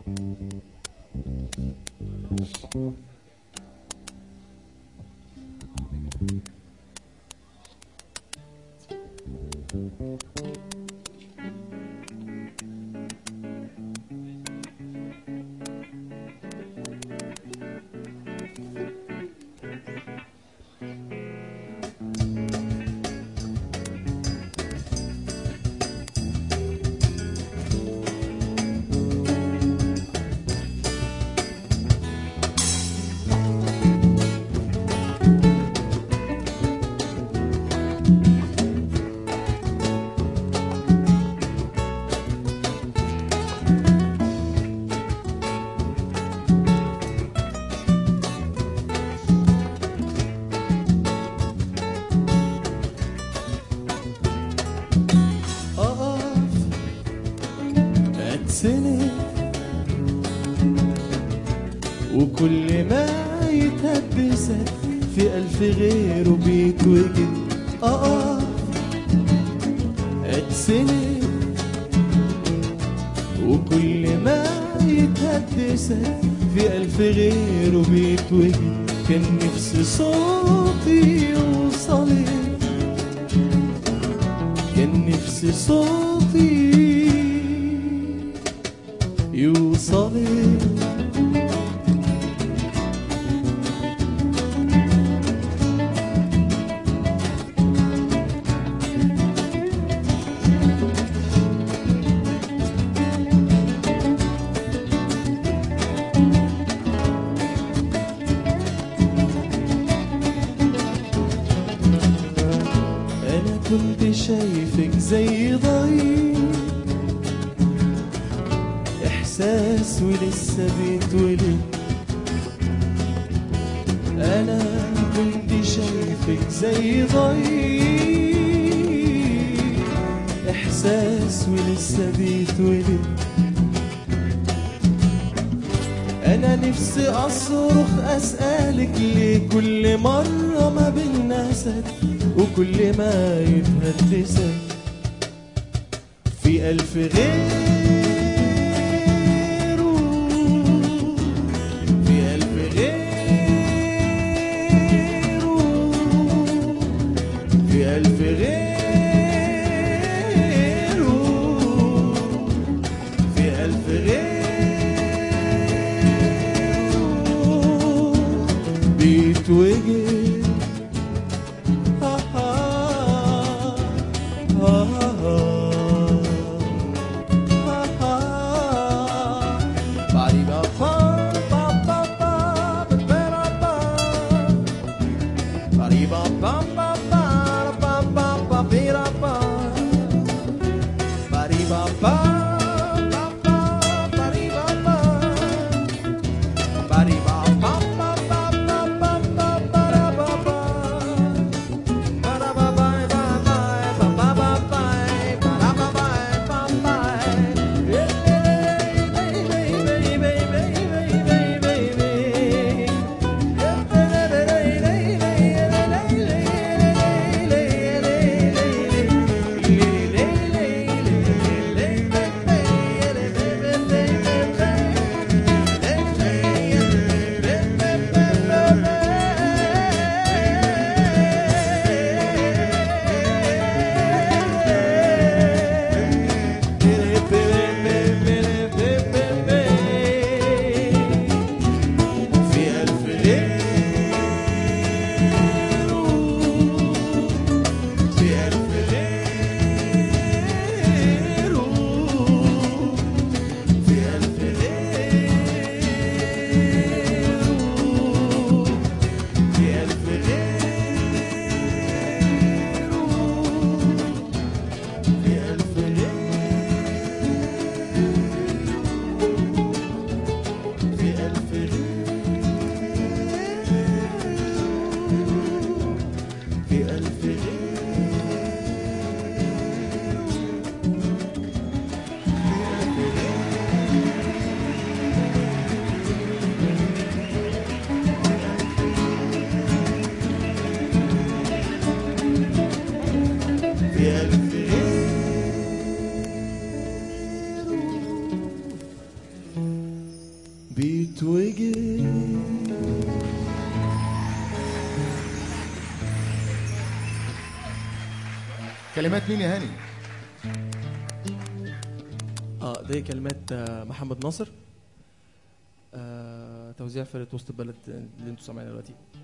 أقف أتسند وكل ما يتهبسك في ألف غيره بيتوجد أقف أتسند وكل ما يتهدسك في ألف غيره بيتوجد كان نفسي صوتي يوصلك كان نفسي صوتي يوصلك أنا كنت شايفك زي ضي إحساس ولسه بيتولد أنا كنت شايفك زي ضي إحساس ولسه بيتولد أنا نفسي أصرخ أسألك ليه كل مرة ما بننسك وكل ما يتهدسك في ألف غيره في ألف غيره في ألف غيره في ألف غيره بيتوجد آه آه آه آه آه باريبا با با با با ببرا با باريبا با با با با با با بيرا با باريبا با با با باريبا با باريبا با با با با با با بارا با با بارا با باي با باي با با با باي بارا با باي با باي بيتوجد كلمات مين يا هاني اه دي كلمات آه، محمد ناصر آه توزيع فرقه وسط البلد اللي انتوا سامعينها دلوقتي